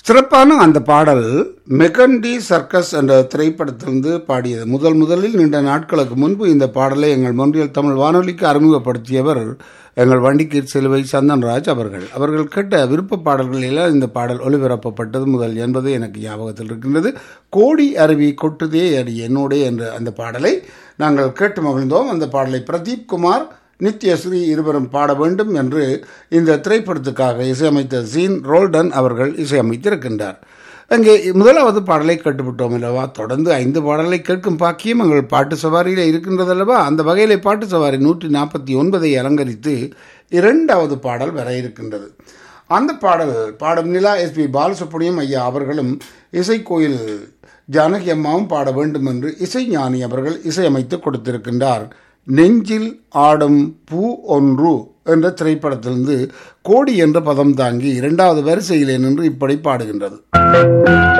சிறப்பான அந்த பாடல் மெகண்டி சர்க்கஸ் என்ற திரைப்படத்திலிருந்து பாடியது முதல் முதலில் நீண்ட நாட்களுக்கு முன்பு இந்த பாடலை எங்கள் மொன்றியல் தமிழ் வானொலிக்கு அறிமுகப்படுத்தியவர் எங்கள் வண்டிக்கீர் சிலுவை சந்தன்ராஜ் அவர்கள் அவர்கள் கேட்ட விருப்ப பாடல்களில் இந்த பாடல் ஒளிபரப்பப்பட்டது முதல் என்பது எனக்கு ஞாபகத்தில் இருக்கின்றது கோடி அருவி கொட்டுதே அடி என்னோடே என்ற அந்த பாடலை நாங்கள் கேட்டு மகிழ்ந்தோம் அந்த பாடலை பிரதீப் குமார் நித்யஸ்ரீ இருவரும் பாட வேண்டும் என்று இந்த திரைப்படத்துக்காக இசையமைத்த சீன் ரோல்டன் அவர்கள் இசையமைத்திருக்கின்றார் அங்கே முதலாவது பாடலை கேட்டுவிட்டோம் அல்லவா தொடர்ந்து ஐந்து பாடலை கேட்கும் பாக்கியம் எங்கள் பாட்டு சவாரியில் இருக்கின்றது அல்லவா அந்த வகையில் பாட்டு சவாரி நூற்றி நாற்பத்தி ஒன்பதை அலங்கரித்து இரண்டாவது பாடல் வர இருக்கின்றது அந்த பாடல் பாடும் நிலா எஸ்பி பாலசுப்ரமணியம் ஐயா அவர்களும் இசைக்கோயில் ஜானகி அம்மாவும் பாட வேண்டும் என்று இசைஞானி அவர்கள் இசையமைத்து கொடுத்திருக்கின்றார் நெஞ்சில் ஆடும் பூ ஒன்று என்ற திரைப்படத்திலிருந்து கோடி என்ற பதம் தாங்கி இரண்டாவது வரிசையிலே நின்று இப்படி பாடுகின்றது